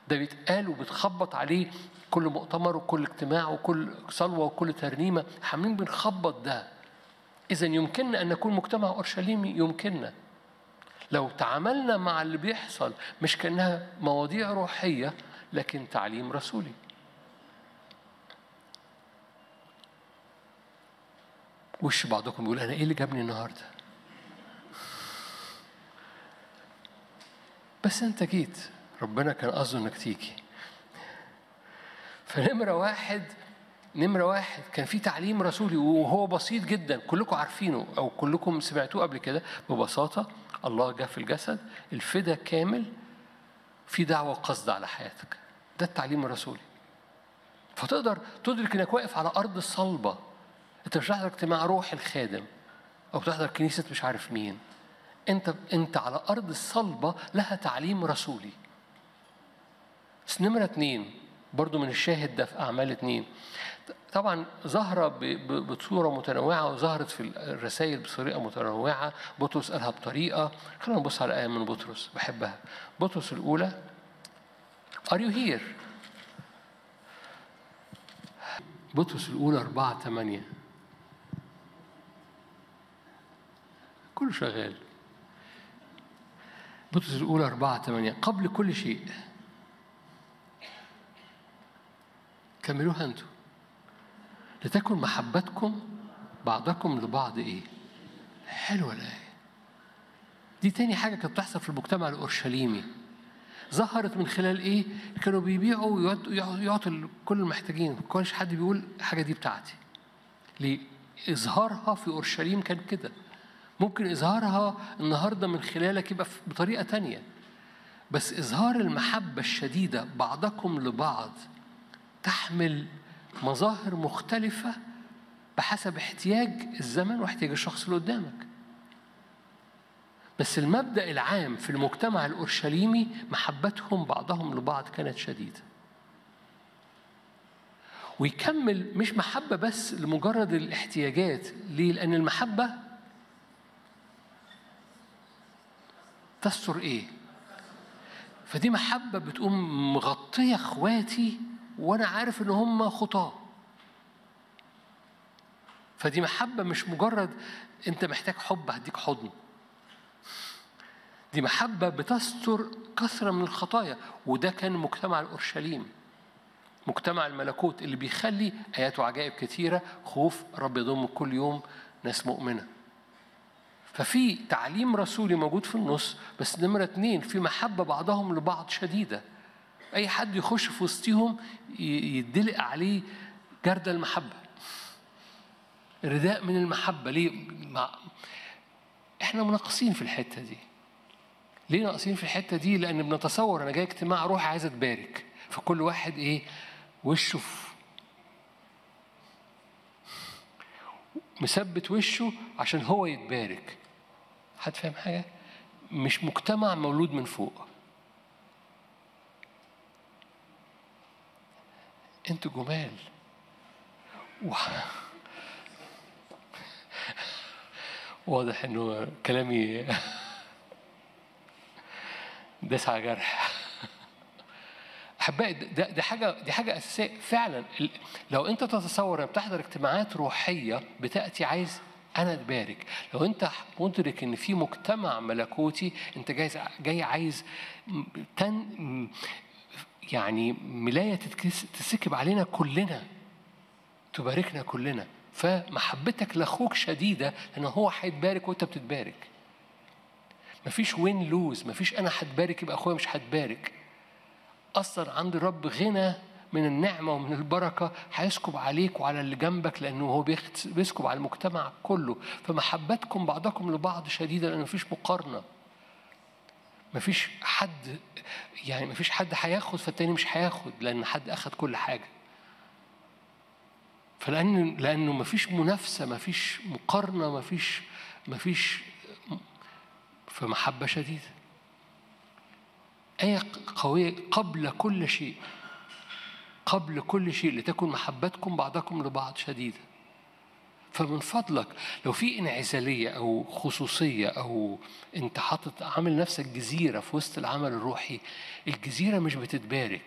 ده بيتقال وبتخبط عليه كل مؤتمر وكل اجتماع وكل صلوة وكل ترنيمة عاملين بنخبط ده إذا يمكننا أن نكون مجتمع أورشليمي يمكننا لو تعاملنا مع اللي بيحصل مش كأنها مواضيع روحية لكن تعليم رسولي وش بعضكم بيقول أنا إيه اللي جابني النهاردة بس أنت جيت ربنا كان قصده إنك تيجي فنمرة واحد نمرة واحد كان في تعليم رسولي وهو بسيط جدا كلكم عارفينه أو كلكم سمعتوه قبل كده ببساطة الله جاء في الجسد الفدا كامل في دعوة قصد على حياتك ده التعليم الرسولي فتقدر تدرك انك واقف على ارض الصلبه انت مش بتحضر اجتماع روح الخادم او بتحضر كنيسه مش عارف مين انت انت على ارض الصلبه لها تعليم رسولي بس نمره اتنين برضو من الشاهد ده في اعمال اتنين طبعا ظاهرة ب- ب- بصورة متنوعة وظهرت في الرسائل بطريقة متنوعة بطرس قالها بطريقة خلينا نبص على آية من بطرس بحبها بطرس الأولى Are you here؟ بطرس الأولى أربعة ثمانية كله شغال بطرس الأولى أربعة ثمانية قبل كل شيء كملوها أنتم لتكن محبتكم بعضكم لبعض إيه؟ حلوة الآية دي تاني حاجة كانت بتحصل في المجتمع الأورشليمي ظهرت من خلال إيه؟ كانوا بيبيعوا ويعطوا- يعطوا كل المحتاجين ما كانش حد بيقول الحاجة دي بتاعتي ليه؟ إظهارها في أورشليم كان كده ممكن إظهارها النهاردة من خلالك يبقى في- بطريقة تانية بس إظهار المحبة الشديدة بعضكم لبعض تحمل مظاهر مختلفة بحسب احتياج الزمن واحتياج الشخص اللي قدامك بس المبدأ العام في المجتمع الأورشليمي محبتهم بعضهم لبعض كانت شديدة ويكمل مش محبة بس لمجرد الاحتياجات ليه؟ لأن المحبة تستر إيه؟ فدي محبة بتقوم مغطية إخواتي وأنا عارف إن هم خطاة فدي محبة مش مجرد أنت محتاج حب هديك حضن دي محبة بتستر كثرة من الخطايا وده كان مجتمع الأورشليم مجتمع الملكوت اللي بيخلي آيات وعجائب كثيرة خوف رب يضم كل يوم ناس مؤمنة ففي تعليم رسولي موجود في النص بس نمرة اتنين في محبة بعضهم لبعض شديدة أي حد يخش في وسطهم ي- يدلق عليه جرد المحبة رداء من المحبة ليه؟ مع... احنا مناقصين في الحتة دي ليه ناقصين في الحته دي؟ لان بنتصور انا جاي اجتماع روحي عايز اتبارك فكل واحد ايه وشه في مثبت وشه عشان هو يتبارك حد فاهم حاجه؟ مش مجتمع مولود من فوق انتوا جمال و... واضح انه كلامي داس على جرح احبائي ده ده حاجه دي حاجه اساسيه فعلا ال- لو انت تتصور انك بتحضر اجتماعات روحيه بتاتي عايز انا اتبارك لو انت مدرك ان في مجتمع ملكوتي انت جاي جاي عايز م- تن م- يعني ملايه تتكس- تسكب علينا كلنا تباركنا كلنا فمحبتك لاخوك شديده لان هو هيتبارك وانت بتتبارك مفيش وين لوز مفيش انا هتبارك يبقى اخويا مش هتبارك اصلا عند الرب غنى من النعمة ومن البركة هيسكب عليك وعلى اللي جنبك لأنه هو بيخت- بيسكب على المجتمع كله فمحبتكم بعضكم لبعض شديدة لأن مفيش مقارنة مفيش حد يعني مفيش حد هياخد فالتاني مش هياخد لأن حد أخد كل حاجة فلأن لأنه مفيش منافسة مفيش مقارنة مفيش مفيش فمحبة شديدة آية قوية قبل كل شيء قبل كل شيء لتكن محبتكم بعضكم لبعض شديدة فمن فضلك لو في انعزالية أو خصوصية أو أنت حاطط عامل نفسك جزيرة في وسط العمل الروحي الجزيرة مش بتتبارك